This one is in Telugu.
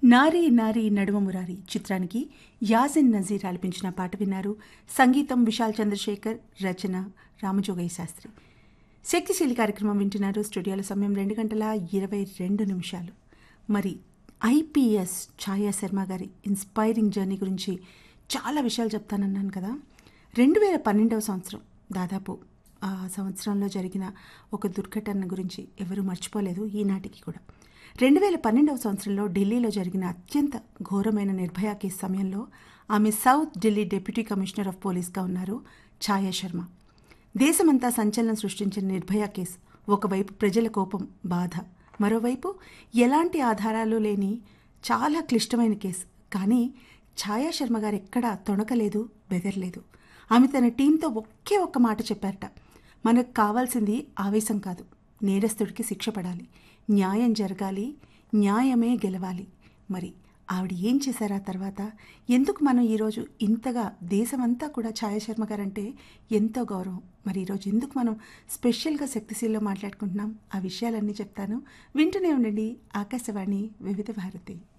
నారీ నారీ నడుమ మురారి చిత్రానికి యాజిన్ నజీర్ ఆలపించిన పాట విన్నారు సంగీతం విశాల్ చంద్రశేఖర్ రచన రామజోగయ్య శాస్త్రి శక్తిశీలి కార్యక్రమం వింటున్నారు స్టూడియోల సమయం రెండు గంటల ఇరవై రెండు నిమిషాలు మరి ఐపీఎస్ ఛాయా శర్మ గారి ఇన్స్పైరింగ్ జర్నీ గురించి చాలా విషయాలు చెప్తానన్నాను కదా రెండు వేల పన్నెండవ సంవత్సరం దాదాపు ఆ సంవత్సరంలో జరిగిన ఒక దుర్ఘటన గురించి ఎవరూ మర్చిపోలేదు ఈనాటికి కూడా రెండు వేల పన్నెండవ సంవత్సరంలో ఢిల్లీలో జరిగిన అత్యంత ఘోరమైన నిర్భయ కేసు సమయంలో ఆమె south Delhi deputy commissioner of పోలీస్గా ఉన్నారు ఛాయా శర్మ దేశమంతా సంచలనం సృష్టించిన నిర్భయ కేసు ఒకవైపు ప్రజల కోపం బాధ మరోవైపు ఎలాంటి ఆధారాలు లేని చాలా క్లిష్టమైన కేసు కానీ ఛాయా శర్మ గారు ఎక్కడా తొణకలేదు బెదరలేదు ఆమె తన టీంతో ఒకే ఒక్క మాట చెప్పారట మనకు కావాల్సింది ఆవేశం కాదు నేరస్తుడికి శిక్ష పడాలి న్యాయం జరగాలి న్యాయమే గెలవాలి మరి ఆవిడ ఏం చేశారు ఆ తర్వాత ఎందుకు మనం ఈరోజు ఇంతగా దేశమంతా కూడా ఛాయా శర్మ గారంటే ఎంతో గౌరవం మరి ఈరోజు ఎందుకు మనం స్పెషల్గా శక్తిశీల్లో మాట్లాడుకుంటున్నాం ఆ విషయాలన్నీ చెప్తాను వింటూనే ఉండండి ఆకాశవాణి వివిధ భారతి